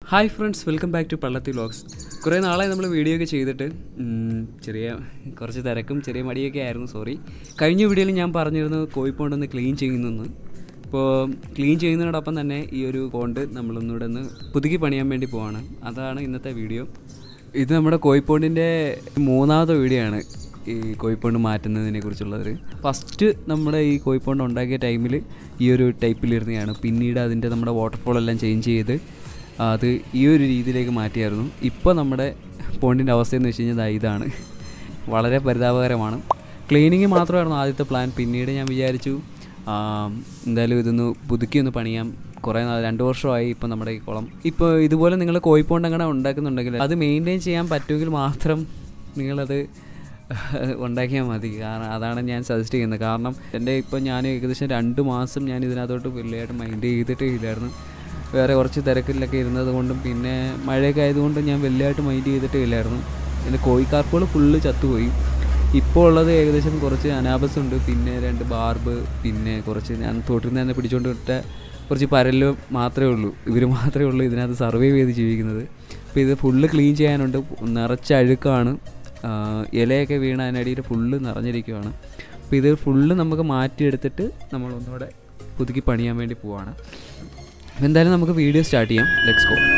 Hi friends welcome back to Pallathi vlogs കുറേ നാളായി നമ്മൾ വീഡിയോ ഒക്കെ ചെയ്തിട്ട് ഉം, ചെറിയ കുറച്ച് തിരക്കും ചെറിയ മടിയൊക്കെ ആയിരുന്നു സോറി കഴിഞ്ഞ വീഡിയോയിൽ ഞാൻ പറഞ്ഞിരുന്നു കോഴിപ്പോണ്ടൊന്ന് ക്ലീൻ ചെയ്യുന്നെന്ന് ഇപ്പോൾ ക്ലീൻ ചെയ്യുന്നതിനോടൊപ്പം തന്നെ ഈ ഒരു പോണ്ട് നമ്മളൊന്നുകൂടെ ഒന്ന് പുതുക്കി പണിയാൻ വേണ്ടി പോവാണ് അതാണ് ഇന്നത്തെ വീഡിയോ ഇത് നമ്മുടെ കോഴിപ്പോണ്ടിൻ്റെ മൂന്നാമത്തെ വീഡിയോ ആണ് ഈ കോഴിപ്പോണ്ട് മാറ്റുന്നതിനെ കുറിച്ചുള്ളത് ഫസ്റ്റ് നമ്മുടെ ഈ കോഴിപ്പോണ്ട് ഉണ്ടാക്കിയ ടൈമിൽ ഈ ഒരു ടൈപ്പിലിരുന്നതാണ് പിന്നീട് അതിൻ്റെ നമ്മുടെ വാട്ടർഫോൾ എല്ലാം ചേഞ്ച് ചെയ്ത് അത് ഈ ഒരു രീതിയിലേക്ക് മാറ്റിയായിരുന്നു ഇപ്പോൾ നമ്മുടെ പോണ്ടിൻ്റെ അവസ്ഥയെന്ന് വെച്ച് കഴിഞ്ഞാൽ ദാ ഇതാണ് വളരെ പരിതാപകരമാണ് ക്ലീനിങ് മാത്രമായിരുന്നു ആദ്യത്തെ പ്ലാൻ പിന്നീട് ഞാൻ വിചാരിച്ചു ആ, എന്തായാലും ഇതൊന്ന് പുതുക്കി ഒന്ന് പണിയാം കുറേ നാൾ രണ്ട് വർഷമായി ഇപ്പം നമ്മുടെ ഈ കുളം ഇപ്പോൾ ഇതുപോലെ നിങ്ങൾ കോഴിപ്പോണ്ട് അങ്ങനെ ഉണ്ടാക്കുന്നുണ്ടെങ്കിൽ അത് മെയിൻറ്റെയിൻ ചെയ്യാൻ പറ്റുമെങ്കിൽ മാത്രം നിങ്ങളത് ഉണ്ടാക്കിയാൽ മതി കാരണം അതാണ് ഞാൻ സജസ്റ്റ് ചെയ്യുന്നത് കാരണം എൻ്റെ ഇപ്പോൾ ഞാൻ ഏകദേശം രണ്ട് മാസം ഞാൻ ഇതിനകത്തോട്ട് വലിയതായിട്ട് മൈൻഡ് ചെയ്തിട്ടേ ഇല്ലായിരുന്നു വേറെ കുറച്ച് തിരക്കിലൊക്കെ ഇരുന്നത് കൊണ്ടും പിന്നെ മഴയൊക്കെ ആയതുകൊണ്ടും ഞാൻ വലിയതായിട്ട് മൈൻഡ് ചെയ്തിട്ടേ ഇല്ലായിരുന്നു എൻ്റെ കോഴിക്കാർപ്പുകൾ ഫുള്ള് ചത്തുപോയി ഇപ്പോൾ ഉള്ളത് ഏകദേശം കുറച്ച് അനാബസ് ഉണ്ട് പിന്നെ രണ്ട് ബാർബ് പിന്നെ കുറച്ച് ഞാൻ തോട്ടിൽ നിന്ന് തന്നെ പിടിച്ചുകൊണ്ട് വിട്ട കുറച്ച് പരല് മാത്രമേ ഉള്ളൂ ഇവർ മാത്രമേ ഉള്ളൂ ഇതിനകത്ത് സർവൈവ് ചെയ്ത് ജീവിക്കുന്നത് അപ്പോൾ ഇത് ഫുള്ള് ക്ലീൻ ചെയ്യാനുണ്ട് നിറച്ച അഴുക്കാണ് ആ, ഇലയൊക്കെ വീണ അതിനടിയിൽ ഫുള്ള് നിറഞ്ഞിരിക്കുകയാണ് അപ്പോൾ ഇത് ഫുള്ള് നമുക്ക് മാറ്റിയെടുത്തിട്ട് നമ്മൾ ഒന്നുകൂടെ പുതുക്കി പണിയാൻ വേണ്ടി പോവാണ് അപ്പോൾ എന്തായാലും നമുക്ക് വീഡിയോ സ്റ്റാർട്ട് ചെയ്യാം ലെറ്റ്സ് ഗോ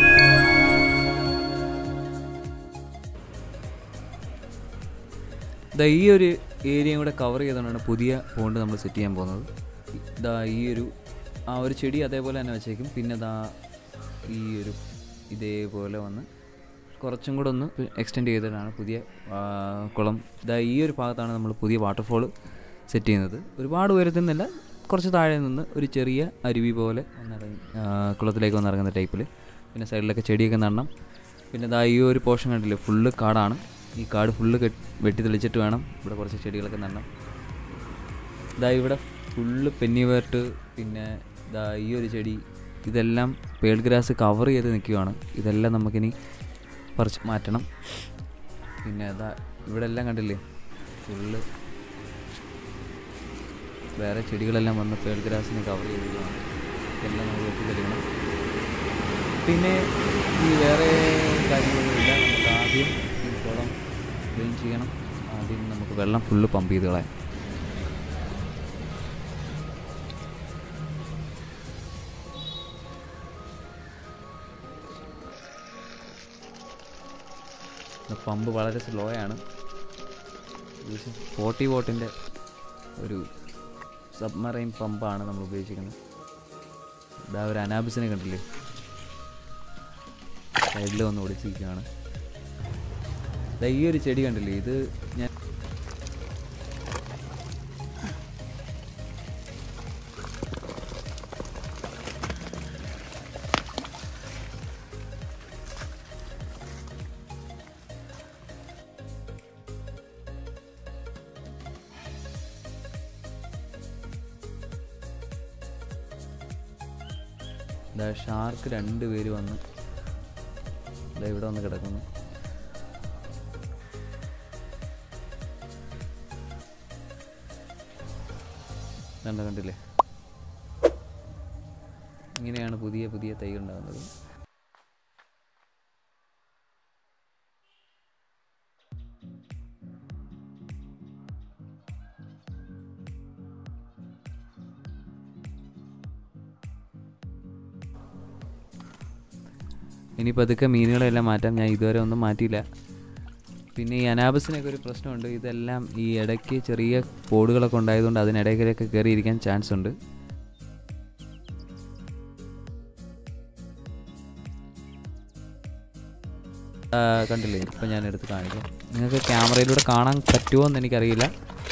ഇതാ ഈ ഒരു ഏരിയയും കൂടെ കവർ ചെയ്തുകൊണ്ടാണ് പുതിയ പോണ്ട് നമ്മൾ സെറ്റ് ചെയ്യാൻ പോകുന്നത് ഇതാ ഈ ഒരു ആ ഒരു ചെടി അതേപോലെ തന്നെ വെച്ചേക്കും പിന്നെ ദാ ഈ ഒരു ഇതേപോലെ വന്ന് കുറച്ചും കൂടെ ഒന്ന് എക്സ്റ്റെൻഡ് ചെയ്തിട്ടാണ് പുതിയ ആ, കുളം ഇതാ ഈ ഒരു ഭാഗത്താണ് നമ്മൾ പുതിയ വാട്ടർഫോൾ സെറ്റ് ചെയ്യുന്നത് ഒരുപാട് ഉയരത്തിൽ നിന്നല്ല കുറച്ച് താഴെ നിന്ന് ഒരു ചെറിയ അരുവി പോലെ ഒന്നിറങ്ങി ആ, കുളത്തിലേക്ക് വന്നിറങ്ങുന്ന ടൈപ്പിൽ പിന്നെ സൈഡിലൊക്കെ ചെടിയൊക്കെ നടണം പിന്നെ ദാ ഈ ഒരു പോർഷൻ കണ്ടില്ലേ ഫുള്ള് കാടാണ് ഈ കാട് ഫുള്ള് വെട്ടി തെളിച്ചിട്ട് വേണം ഇവിടെ കുറച്ച് ചെടികളൊക്കെ നടണം ഇതാ ഇവിടെ ഫുള്ള് പെന്നിവേർട്ട് പിന്നെ ഇതാ ഈ ഒരു ചെടി ഇതെല്ലാം പേൾ ഗ്രാസ് കവർ ചെയ്ത് നിൽക്കുകയാണ് ഇതെല്ലാം നമുക്കിനി പറിച്ച് മാറ്റണം പിന്നെ അതാ ഇവിടെ എല്ലാം കണ്ടില്ലേ ഫുള്ള് വേറെ ചെടികളെല്ലാം വന്ന് പേൾ ഗ്രാസിനെ കവർ ചെയ്തിരിക്കുകയാണ് ഇതെല്ലാം നമ്മൾ വെട്ടിത്തെളിക്കണം പിന്നെ ഈ വേറെ കാര്യങ്ങളൊന്നുമില്ല നമുക്ക് ആദ്യം ഈ കുളം ക്ലീൻ ചെയ്യണം ആദ്യം നമുക്ക് വെള്ളം ഫുള്ള് പമ്പ് ചെയ്ത് കളയാം പമ്പ് വളരെ സ്ലോ ആണ് ഫോർട്ടി വോട്ടിൻ്റെ ഒരു സബ്മറൈൻ പമ്പാണ് നമ്മൾ ഉപയോഗിച്ചിരിക്കുന്നത് ഇതാ ഒരു അനാബിസിനെ കണ്ടില്ലേ സൈഡിൽ വന്ന് ഓടിച്ചിരിക്കുകയാണ് ദാ ഈ ഒരു ചെടി കണ്ടില്ലേ ഇത് ഞാൻ ദാ ഷാർക്ക് രണ്ട് പേര് വന്ന് ദാ ഇവിടെ വന്ന് കിടക്കുന്നു കണ്ട കണ്ടില്ലേ ഇങ്ങനെയാണ് പുതിയ പുതിയ തൈ ഉണ്ടാകുന്നത് ഇനി പതുക്കെ മീനുകളെല്ലാം മാറ്റാം ഞാൻ ഇതുവരെ ഒന്നും മാറ്റിയില്ല പിന്നെ ഈ അനാബസിനൊക്കെ ഒരു പ്രശ്നമുണ്ട് ഇതെല്ലാം ഈ ഇടയ്ക്ക് ചെറിയ പോടുകളൊക്കെ ഉണ്ടായതുകൊണ്ട് അതിനിടയ്ക്കിലൊക്കെ കയറിയിരിക്കാൻ ചാൻസ് ഉണ്ട് ആ, കണ്ടില്ലേ ഇപ്പം ഞാൻ എടുത്ത് കാണിക്കാം നിങ്ങൾക്ക് ക്യാമറയിലൂടെ കാണാൻ പറ്റുമോ എന്ന് എനിക്കറിയില്ല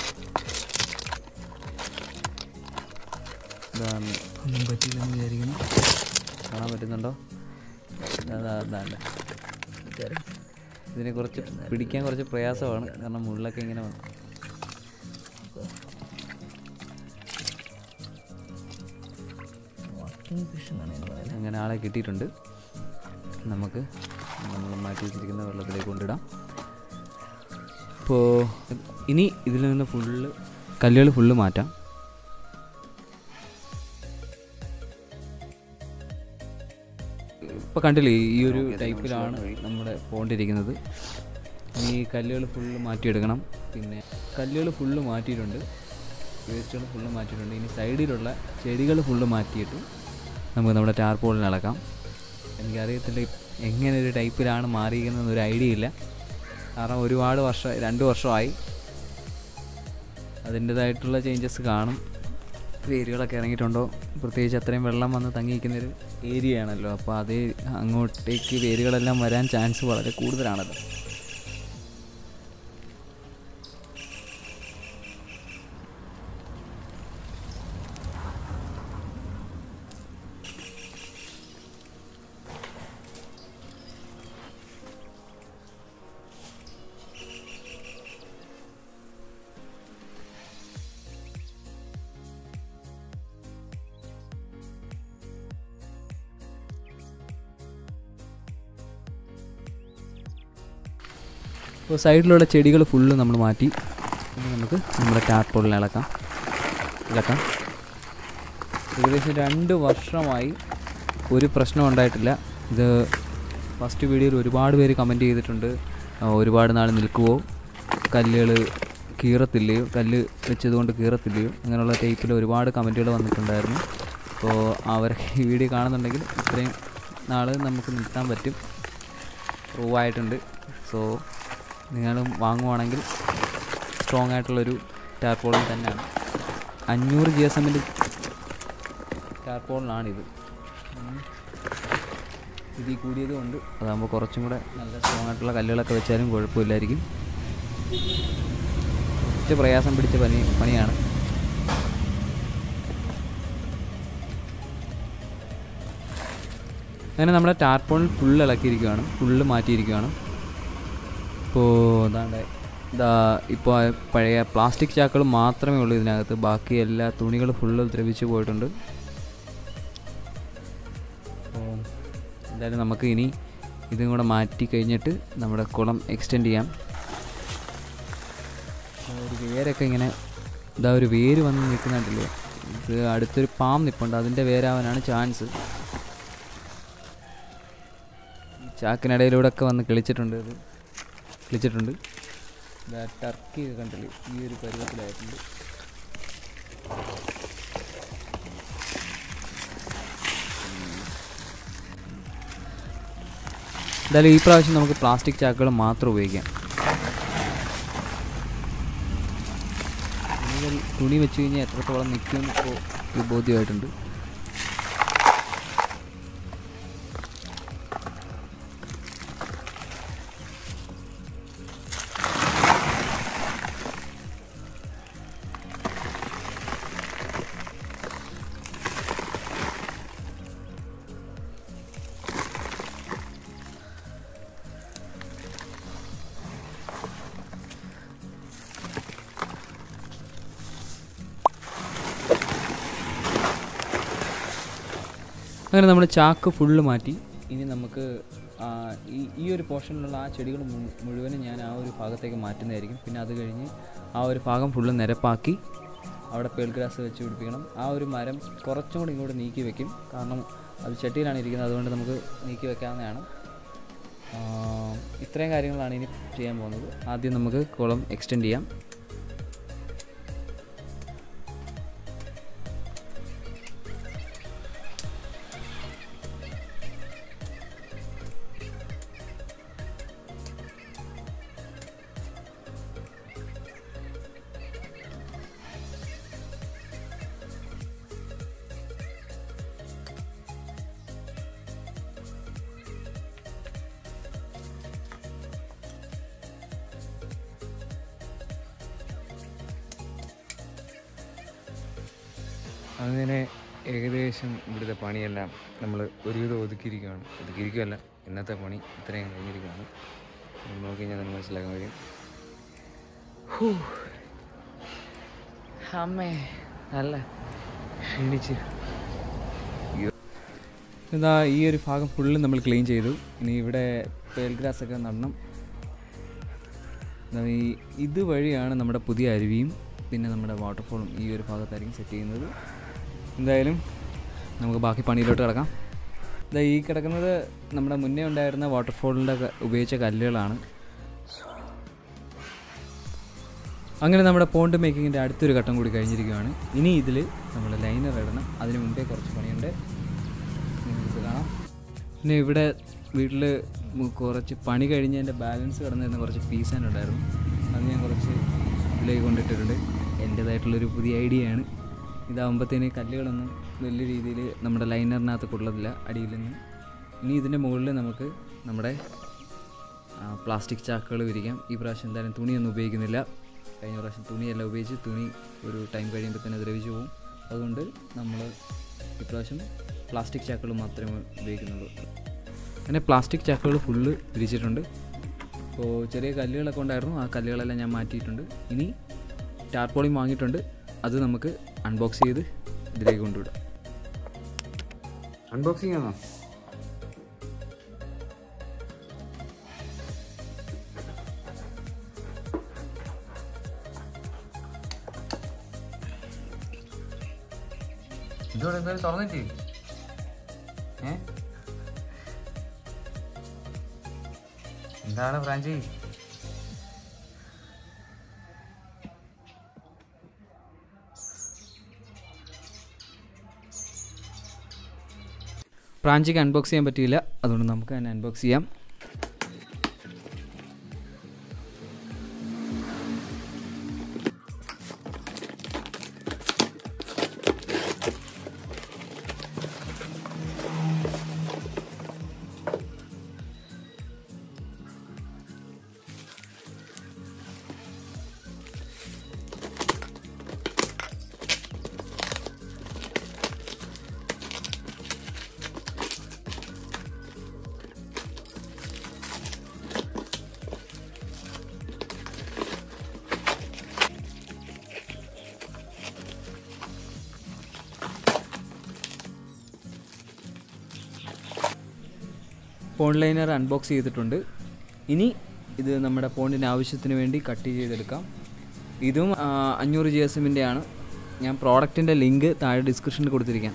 ഇതാണ് ഒന്നും പറ്റില്ലെന്ന് വിചാരിക്കുന്നു കാണാൻ പറ്റുന്നുണ്ടോ അതാ അതാണ്ട് ഇതിനെ കുറച്ച് പിടിക്കാൻ കുറച്ച് പ്രയാസമാണ് കാരണം മുള്ളൊക്കെ ഇങ്ങനെ വന്നു അങ്ങനെ ആളെ കിട്ടിയിട്ടുണ്ട് നമുക്ക് നമ്മൾ മാറ്റി വെച്ചിരിക്കുന്ന വെള്ളത്തിലേക്ക് കൊണ്ടിടാം ഇപ്പോൾ ഇനി ഇതിൽ നിന്ന് ഫുള്ള് കല്ലുകൾ ഫുള്ള് മാറ്റാം ഇപ്പോൾ കണ്ടില്ലേ ഈ ഒരു ടൈപ്പിലാണ് നമ്മുടെ പോണ്ടിരിക്കുന്നത് ഇനി കല്ലുകൾ ഫുള്ള് മാറ്റിയെടുക്കണം പിന്നെ കല്ലുകൾ ഫുള്ള് മാറ്റിയിട്ടുണ്ട് വേസ്റ്റുകൾ ഫുള്ള് മാറ്റിയിട്ടുണ്ട് ഇനി സൈഡിലുള്ള ചെടികൾ ഫുള്ള് മാറ്റിയിട്ട് നമുക്ക് നമ്മുടെ ടാർപോളിൽ ഇളക്കാം എനിക്കറിയത്തില്ല ഇപ്- എങ്ങനെ ഒരു ടൈപ്പിലാണ് മാറിയിരിക്കുന്നതെന്ന് ഒരു ഐഡിയ ഇല്ല കാരണം ഒരുപാട് വർഷം രണ്ട് വർഷമായി അതിൻ്റേതായിട്ടുള്ള ചേഞ്ചസ് കാണും വേരുകളൊക്കെ ഇറങ്ങിയിട്ടുണ്ടോ പ്രത്യേകിച്ച് അത്രയും വെള്ളം വന്ന് തങ്ങിയിരിക്കുന്നൊരു ഏരിയ ആണല്ലോ അപ്പോൾ അത് അങ്ങോട്ടേക്ക് വേരുകളെല്ലാം വരാൻ ചാൻസ് വളരെ കൂടുതലാണല്ലോ അപ്പോൾ സൈഡിലുള്ള ചെടികൾ ഫുള്ള് നമ്മൾ മാറ്റി ഇനി നമുക്ക് നമ്മുടെ ടാർപോളിൽ ഇളക്കാം ഇളക്കാം ഏകദേശം രണ്ട് വർഷമായി ഒരു പ്രശ്നം ഉണ്ടായിട്ടില്ല ഇത് ഫസ്റ്റ് വീഡിയോയിൽ ഒരുപാട് പേര് കമൻറ്റ് ചെയ്തിട്ടുണ്ട് ആ, ഒരുപാട് നാൾ നിൽക്കുമോ കല്ലുകൾ കീറത്തില്ലയോ കല്ല് വെച്ചതുകൊണ്ട് കീറത്തില്ലയോ അങ്ങനെയുള്ള ടൈപ്പിൽ ഒരുപാട് കമൻറ്റുകൾ വന്നിട്ടുണ്ടായിരുന്നു അപ്പോൾ അവരൊക്കെ ഈ വീഡിയോ കാണുന്നുണ്ടെങ്കിൽ ഇത്രയും നാൾ നമുക്ക് നിർത്താൻ പറ്റും പ്രൂവ് ആയിട്ടുണ്ട് സോ നിങ്ങളും വാങ്ങുവാണെങ്കിൽ സ്ട്രോങ് ആയിട്ടുള്ളൊരു ടാർപോളിൻ തന്നെയാണ് അഞ്ഞൂറ് ജി എസ് എമ്മിൻ്റെ ടാർപോളിനാണിത് ഉം. ഇതിൽ കൂടിയത് കൊണ്ട് അതാകുമ്പോൾ കുറച്ചും കൂടെ നല്ല സ്ട്രോങ് ആയിട്ടുള്ള കല്ലുകളൊക്കെ വെച്ചാലും കുഴപ്പമില്ലായിരിക്കും കുറച്ച് പ്രയാസം പിടിച്ച പണി പണിയാണ് അങ്ങനെ നമ്മുടെ ടാർപോളിൽ ഫുള്ള് ഇളക്കിയിരിക്കുകയാണ് ഫുള്ള് മാറ്റിയിരിക്കുകയാണ് ഇപ്പോൾ അതാണ്ട് ഇതാ ഇപ്പോൾ പഴയ പ്ലാസ്റ്റിക് ചാക്കുകൾ മാത്രമേ ഉള്ളൂ ഇതിനകത്ത് ബാക്കി എല്ലാ തുണികൾ ഫുള്ള് ദ്രവിച്ച് പോയിട്ടുണ്ട് അപ്പോൾ എന്തായാലും നമുക്ക് ഇനി ഇതും കൂടെ മാറ്റി കഴിഞ്ഞിട്ട് നമ്മുടെ കുളം എക്സ്റ്റെൻഡ് ചെയ്യാം ആ ഒരു വേരൊക്കെ ഇങ്ങനെ ഇതാ ഒരു വേര് വന്ന് നിൽക്കുന്നുണ്ടല്ലോ ഇത് അടുത്തൊരു പാം നിൽപ്പുണ്ട് അതിൻ്റെ വേരാവാനാണ് ചാൻസ് ചാക്കിനിടയിലൂടെ ഒക്കെ വന്ന് കിളിച്ചിട്ടുണ്ട് ഇത് കിളിച്ചിട്ടുണ്ട് ഇതാ ടർക്കി ഒക്കെ കണ്ടില്ലേ ഈ ഒരു പരുവത്തിലായിട്ടുണ്ട് എന്തായാലും ഈ പ്രാവശ്യം നമുക്ക് പ്ലാസ്റ്റിക് ചാക്കുകൾ മാത്രം ഉപയോഗിക്കാം തുണികൾ തുണി വെച്ച് കഴിഞ്ഞാൽ എത്രത്തോളം നിൽക്കും ഇപ്പോൾ ഒരു ബോധ്യമായിട്ടുണ്ട് അങ്ങനെ നമ്മൾ ചാക്ക് ഫുള്ള് മാറ്റി ഇനി നമുക്ക് ആ, ഈ ഈ ഒരു പോർഷനിലുള്ള ആ ചെടികൾ മു- മുഴുവനും ഞാൻ ആ ഒരു ഭാഗത്തേക്ക് മാറ്റുന്നതായിരിക്കും പിന്നെ അത് കഴിഞ്ഞ് ആ ഒരു ഭാഗം ഫുള്ള് നിരപ്പാക്കി അവിടെ പേൾ ഗ്രാസ് വെച്ച് പിടിപ്പിക്കണം ആ ഒരു മരം കുറച്ചും കൂടി ഇങ്ങോട്ട് നീക്കി വെക്കും കാരണം അത് ചട്ടിയിലാണ് ഇരിക്കുന്നത് അതുകൊണ്ട് നമുക്ക് നീക്കി വെക്കാവുന്നതാണ് ആ, ഇത്രയും കാര്യങ്ങളാണ് ഇനി ചെയ്യാൻ പോകുന്നത് ആദ്യം നമുക്ക് കുളം എക്സ്റ്റെൻഡ് ചെയ്യാം അങ്ങനെ ഏകദേശം ഇവിടുത്തെ പണിയെല്ലാം നമ്മൾ ഒരുവിധം ഒതുക്കിയിരിക്കുകയാണ് ഒതുക്കിയിരിക്കുകയല്ല ഇന്നത്തെ പണി ഇത്രയും കഴിഞ്ഞിരിക്കുകയാണ് ഇത് നോക്കി കഴിഞ്ഞാൽ നമുക്ക് മനസ്സിലാക്കാൻ കഴിയും ഹൂ. അമ്മേ നല്ല ക്ഷീണിച്ച് എന്താ ഈ ഒരു ഭാഗം ഫുള്ള് നമ്മൾ ക്ലീൻ ചെയ്തു ഇനി ഇവിടെ പേൽ ഗ്രാസ് ഒക്കെ നടണം എന്താ ഈ ഇതുവഴിയാണ് നമ്മുടെ പുതിയ അരുവിയും പിന്നെ നമ്മുടെ വാട്ടർഫോളും ഈ ഒരു ഭാഗത്തായിരിക്കും സെറ്റ് ചെയ്യുന്നത് എന്തായാലും നമുക്ക് ബാക്കി പണിയിലോട്ട് കിടക്കാം ഇതാ ഈ കിടക്കുന്നത് നമ്മുടെ മുന്നേ ഉണ്ടായിരുന്ന വാട്ടർഫോളിൻ്റെ ഉപയോഗിച്ച കല്ലുകളാണ് അങ്ങനെ നമ്മുടെ പോണ്ട് മേക്കിങ്ങിൻ്റെ അടുത്തൊരു ഘട്ടം കൂടി കഴിഞ്ഞിരിക്കുകയാണ് ഇനി ഇതിൽ നമ്മൾ ലൈനർ ഇടണം അതിന് മുമ്പേ കുറച്ച് പണിയുണ്ട് നിങ്ങൾക്ക് കാണാം പിന്നെ ഇവിടെ വീട്ടിൽ കുറച്ച് പണി കഴിഞ്ഞതിൻ്റെ ബാലൻസ് കിടന്നിരുന്ന കുറച്ച് പീസ് ഉണ്ടായിരുന്നു അത് ഞാൻ കുറച്ച് ഇതിലേക്ക് കൊണ്ടിട്ടിട്ടുണ്ട് എൻ്റേതായിട്ടുള്ളൊരു പുതിയ ഐഡിയ ആണ് ഇതാകുമ്പോഴത്തേന് കല്ലുകളൊന്നും വലിയ രീതിയിൽ നമ്മുടെ ലൈനറിനകത്ത് കൊള്ളത്തില്ല അടിയിൽ നിന്ന് ഇനി ഇതിൻ്റെ മുകളിൽ നമുക്ക് നമ്മുടെ പ്ലാസ്റ്റിക് ചാക്കുകൾ വിരിക്കാം ഈ പ്രാവശ്യം എന്തായാലും തുണിയൊന്നും ഉപയോഗിക്കുന്നില്ല കഴിഞ്ഞ പ്രാവശ്യം തുണിയെല്ലാം ഉപയോഗിച്ച് തുണി ഒരു ടൈം കഴിയുമ്പോൾ തന്നെ ദ്രവിച്ചു പോകും അതുകൊണ്ട് നമ്മൾ ഇപ്രാവശ്യം പ്ലാസ്റ്റിക് ചാക്കുകൾ മാത്രമേ ഉപയോഗിക്കുന്നുള്ളൂ അങ്ങനെ പ്ലാസ്റ്റിക് ചാക്കുകൾ ഫുള്ള് വിരിച്ചിട്ടുണ്ട് അപ്പോൾ ചെറിയ കല്ലുകളൊക്കെ ഉണ്ടായിരുന്നു ആ കല്ലുകളെല്ലാം ഞാൻ മാറ്റിയിട്ടുണ്ട് ഇനി ടാർപോളിയും വാങ്ങിയിട്ടുണ്ട് അത് നമുക്ക് അൺബോക്സ് ചെയ്ത് ഇതിലേക്ക് കൊണ്ടുവിടാം അൺബോക്സിംഗ് ആണോ ഇതോടെ എന്തായാലും തുറന്നിട്ട് ഏ എന്താണ് ബ്രാഞ്ചി പ്രാഞ്ചിക്ക് അൺബോക്സ് ചെയ്യാൻ പറ്റിയില്ല അതുകൊണ്ട് നമുക്ക് തന്നെ അൺബോക്സ് ചെയ്യാം പോണ്ട് ലൈനർ അൺബോക്സ് ചെയ്തിട്ടുണ്ട് ഇനി ഇത് നമ്മുടെ പോണ്ടിൻ്റെ ആവശ്യത്തിന് വേണ്ടി കട്ട് ചെയ്തെടുക്കാം ഇതും ആ, അഞ്ഞൂറ് ജി എസ് എമ്മിൻ്റെ ആണ് ഞാൻ പ്രോഡക്റ്റിൻ്റെ ലിങ്ക് താഴെ ഡിസ്ക്രിപ്ഷനിൽ കൊടുത്തിരിക്കാം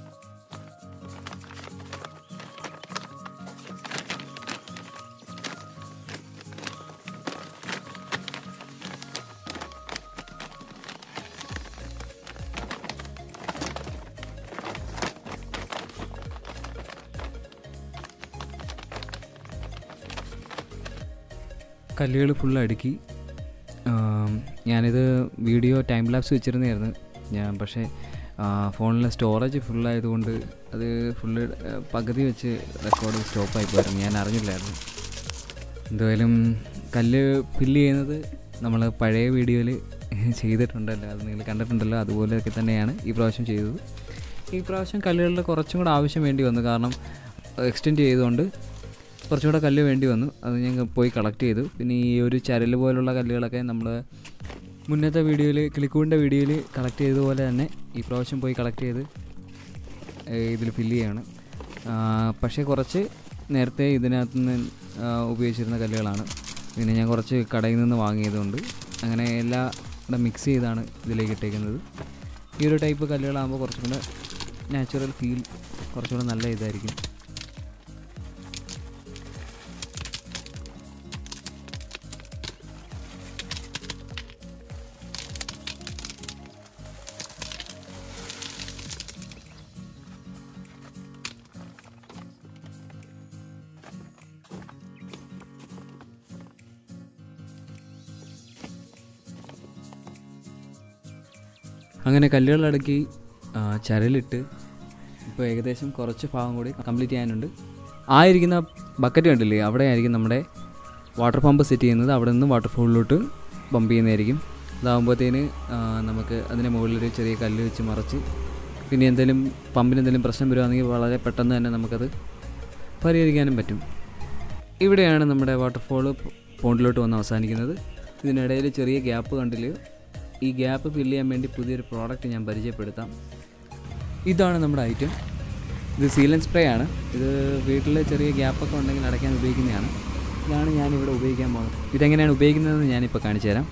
കല്ലുകൾ ഫുൾ അടുക്കി ആം, ഞാനിത് വീഡിയോ ടൈം ലാപ്സ് വെച്ചിരുന്നായിരുന്നു ഞാൻ പക്ഷേ ഫോണിലെ സ്റ്റോറേജ് ഫുള്ളായതുകൊണ്ട് അത് ഫുള്ള് പകുതി വെച്ച് റെക്കോർഡ് സ്റ്റോപ്പായി പോയിരുന്നു ഞാൻ അറിഞ്ഞില്ലായിരുന്നു എന്തായാലും കല്ല് ഫില്ല് ചെയ്യുന്നത് നമ്മൾ പഴയ വീഡിയോയിൽ ചെയ്തിട്ടുണ്ടല്ലോ അത് നിങ്ങൾ കണ്ടിട്ടുണ്ടല്ലോ അതുപോലെയൊക്കെ തന്നെയാണ് ഈ പ്രാവശ്യം ചെയ്തത് ഈ പ്രാവശ്യം കല്ലുകളുടെ കുറച്ചും കൂടെ ആവശ്യം വേണ്ടി വന്നു കാരണം എക്സ്റ്റെൻഡ് ചെയ്തുകൊണ്ട് കുറച്ചുകൂടെ കല്ല് വേണ്ടി വന്നു അത് ഞങ്ങൾ പോയി കളക്ട് ചെയ്തു പിന്നെ ഈ ഒരു ചരൽ പോലുള്ള കല്ലുകളൊക്കെ നമ്മൾ മുന്നത്തെ വീഡിയോയിൽ കിളിക്കൂടിൻ്റെ വീഡിയോയിൽ കളക്ട് ചെയ്തതുപോലെ തന്നെ ഈ പ്രാവശ്യം പോയി കളക്ട് ചെയ്ത് ഇതിൽ ഫില്ല് ചെയ്യാണ് ആ, പക്ഷേ കുറച്ച് നേരത്തെ ഇതിനകത്ത് നിന്ന് ആ, ഉപയോഗിച്ചിരുന്ന കല്ലുകളാണ് പിന്നെ ഞാൻ കുറച്ച് കടയിൽ നിന്ന് വാങ്ങിയതുകൊണ്ട് അങ്ങനെ എല്ലാം കൂടെ മിക്സ് ചെയ്താണ് ഇതിലേക്ക് ഇട്ടേക്കുന്നത് ഈ ഒരു ടൈപ്പ് കല്ലുകളാകുമ്പോൾ കുറച്ചും കൂടെ നാച്ചുറൽ ഫീൽ കുറച്ചുകൂടെ നല്ല ഇതായിരിക്കും അങ്ങനെ കല്ലുകളടക്കി ആ, ചരലിട്ട് ഇപ്പോൾ ഏകദേശം കുറച്ച് ഭാഗം കൂടി കംപ്ലീറ്റ് ചെയ്യാനുണ്ട് ആ ഇരിക്കുന്ന ബക്കറ്റ് കണ്ടില്ലേ അവിടെ ആയിരിക്കും നമ്മുടെ വാട്ടർ പമ്പ് സെറ്റ് ചെയ്യുന്നത് അവിടെ നിന്ന് വാട്ടർ ഫോളിലോട്ട് പമ്പ് ചെയ്യുന്നതായിരിക്കും അതാകുമ്പോഴത്തേന് ആ, നമുക്ക് അതിൻ്റെ മുകളിലൊരു ചെറിയ കല്ല് വെച്ച് മറച്ച് പിന്നെ എന്തെങ്കിലും പമ്പിന് എന്തെങ്കിലും പ്രശ്നം വരുവാണെങ്കിൽ വളരെ പെട്ടെന്ന് തന്നെ നമുക്കത് പരിഹരിക്കാനും പറ്റും ഇവിടെയാണ് നമ്മുടെ വാട്ടർഫോൾ പോണ്ടിലോട്ട് വന്ന് അവസാനിക്കുന്നത് ഇതിനിടയിൽ ചെറിയ ഗ്യാപ്പ് കണ്ടില് ഈ ഗ്യാപ്പ് ഫില്ല് ചെയ്യാൻ വേണ്ടി പുതിയൊരു പ്രോഡക്റ്റ് ഞാൻ പരിചയപ്പെടുത്താം ഇതാണ് നമ്മുടെ ഐറ്റം ഇത് സീലൻ സ്പ്രേ ആണ് ഇത് വീട്ടിൽ ചെറിയ ഗ്യാപ്പൊക്കെ ഉണ്ടെങ്കിൽ അടയ്ക്കാൻ ഉപയോഗിക്കുന്നതാണ് ഇതാണ് ഞാനിവിടെ ഉപയോഗിക്കാൻ പോകുന്നത് ഇതെങ്ങനെയാണ് ഉപയോഗിക്കുന്നതെന്ന് ഞാനിപ്പോൾ കാണിച്ചു തരാം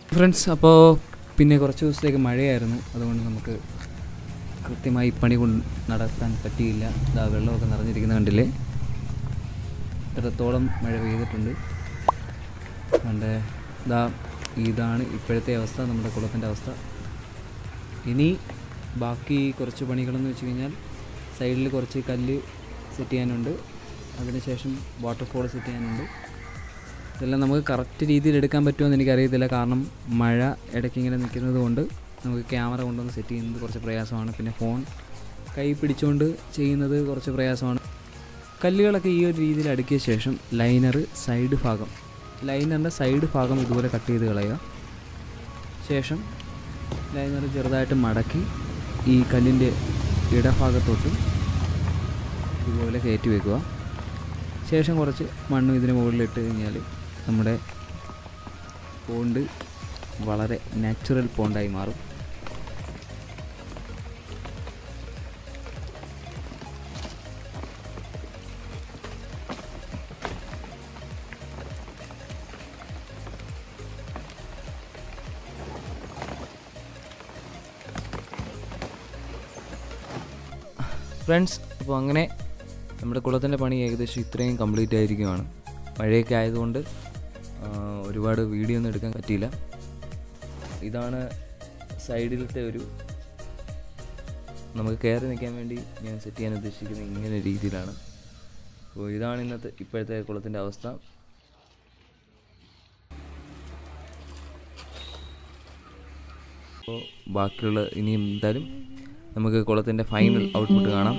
ഫ്രണ്ട്സ് അപ്പോൾ പിന്നെ കുറച്ച് ദിവസത്തേക്ക് മഴയായിരുന്നു അതുകൊണ്ട് നമുക്ക് കൃത്യമായി പണി കൊണ്ട് നടത്താൻ പറ്റിയില്ല ഇതാ വെള്ളമൊക്കെ നിറഞ്ഞിരിക്കുന്ന കണ്ടില്ലേ ഇത്രത്തോളം മഴ പെയ്തിട്ടുണ്ട് അതുകൊണ്ട് ഇതാ ഇതാണ് ഇപ്പോഴത്തെ അവസ്ഥ നമ്മുടെ കുളത്തിൻ്റെ അവസ്ഥ ഇനി ബാക്കി കുറച്ച് പണികളെന്ന് വെച്ച് കഴിഞ്ഞാൽ സൈഡിൽ കുറച്ച് കല്ല് സെറ്റ് ചെയ്യാനുണ്ട് അതിനുശേഷം വാട്ടർഫോൾ സെറ്റ് ചെയ്യാനുണ്ട് ഇതെല്ലാം നമുക്ക് കറക്റ്റ് രീതിയിൽ എടുക്കാൻ പറ്റുമെന്ന് എനിക്കറിയത്തില്ല കാരണം മഴ ഇടയ്ക്ക് ഇങ്ങനെ നിൽക്കുന്നത് കൊണ്ട് നമുക്ക് ക്യാമറ കൊണ്ടുവന്ന് സെറ്റ് ചെയ്യുന്നത് കുറച്ച് പ്രയാസമാണ് പിന്നെ ഫോൺ കൈ പിടിച്ചുകൊണ്ട് ചെയ്യുന്നത് കുറച്ച് പ്രയാസമാണ് കല്ലുകളൊക്കെ ഈ ഒരു രീതിയിൽ അടുക്കിയ ശേഷം ലൈനർ സൈഡ് ഭാഗം ലൈനറിൻ്റെ സൈഡ് ഭാഗം ഇതുപോലെ കട്ട് ചെയ്ത് കളയുക ശേഷം ലൈനർ ചെറുതായിട്ട് മടക്കി ഈ കല്ലിൻ്റെ ഇടഭാഗത്തോട്ട് ഇതുപോലെ കയറ്റി വെക്കുക ശേഷം കുറച്ച് മണ്ണും ഇതിന് മുകളിലിട്ട് കഴിഞ്ഞാൽ നമ്മുടെ പോണ്ട് വളരെ നാച്ചുറൽ പോണ്ടായി മാറും ഫ്രണ്ട്സ് അപ്പോൾ അങ്ങനെ നമ്മുടെ കുളത്തിൻ്റെ പണി ഏകദേശം ഇത്രയും കംപ്ലീറ്റ് ആയിരിക്കുകയാണ് മഴയൊക്കെ ആയതുകൊണ്ട് ആ, ഒരുപാട് വീഡിയോ ഒന്നും എടുക്കാൻ പറ്റിയില്ല ഇതാണ് സൈഡിലത്തെ ഒരു നമുക്ക് കയറി നിൽക്കാൻ വേണ്ടി ഞാൻ സെറ്റ് ചെയ്യാൻ ഉദ്ദേശിക്കുന്നത് ഇങ്ങനെ രീതിയിലാണ് അപ്പോൾ ഇതാണ് ഇന്നത്തെ ഇപ്പോഴത്തെ കുളത്തിൻ്റെ അവസ്ഥ അപ്പോൾ ബാക്കിയുള്ള ഇനി എന്തായാലും നമുക്ക് കുളത്തിൻ്റെ ഫൈനൽ ഔട്ട്പുട്ട് കാണാം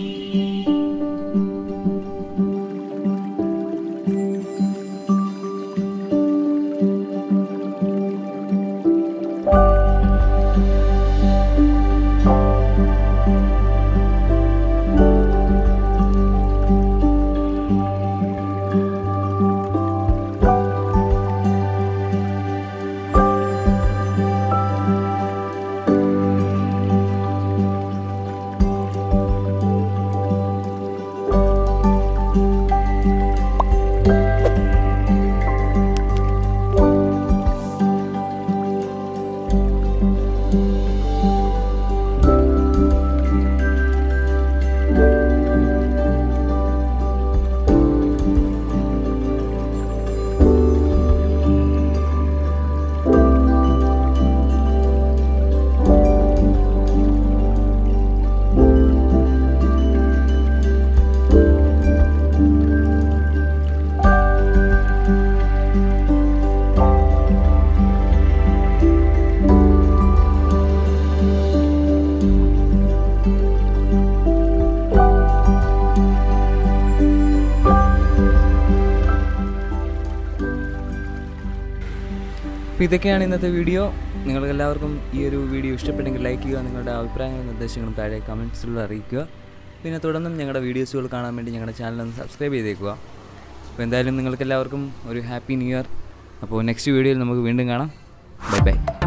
അപ്പോൾ ഇതൊക്കെയാണ് ഇന്നത്തെ വീഡിയോ നിങ്ങൾക്ക് എല്ലാവർക്കും ഈ ഒരു വീഡിയോ ഇഷ്ടപ്പെട്ടെങ്കിൽ ലൈക്ക് ചെയ്യുക നിങ്ങളുടെ അഭിപ്രായങ്ങളും നിർദ്ദേശങ്ങളും താഴെ കമൻറ്റ്സിലൂടെ അറിയിക്കുക പിന്നെ തുടർന്നും ഞങ്ങളുടെ വീഡിയോസുകൾ കാണാൻ വേണ്ടി ഞങ്ങളുടെ ചാനൽ ഒന്ന് സബ്സ്ക്രൈബ് ചെയ്തേക്കുക അപ്പോൾ എന്തായാലും നിങ്ങൾക്ക് എല്ലാവർക്കും ഒരു ഹാപ്പി ന്യൂ ഇയർ അപ്പോൾ നെക്സ്റ്റ് വീഡിയോയിൽ നമുക്ക് വീണ്ടും കാണാം ബൈ ബൈ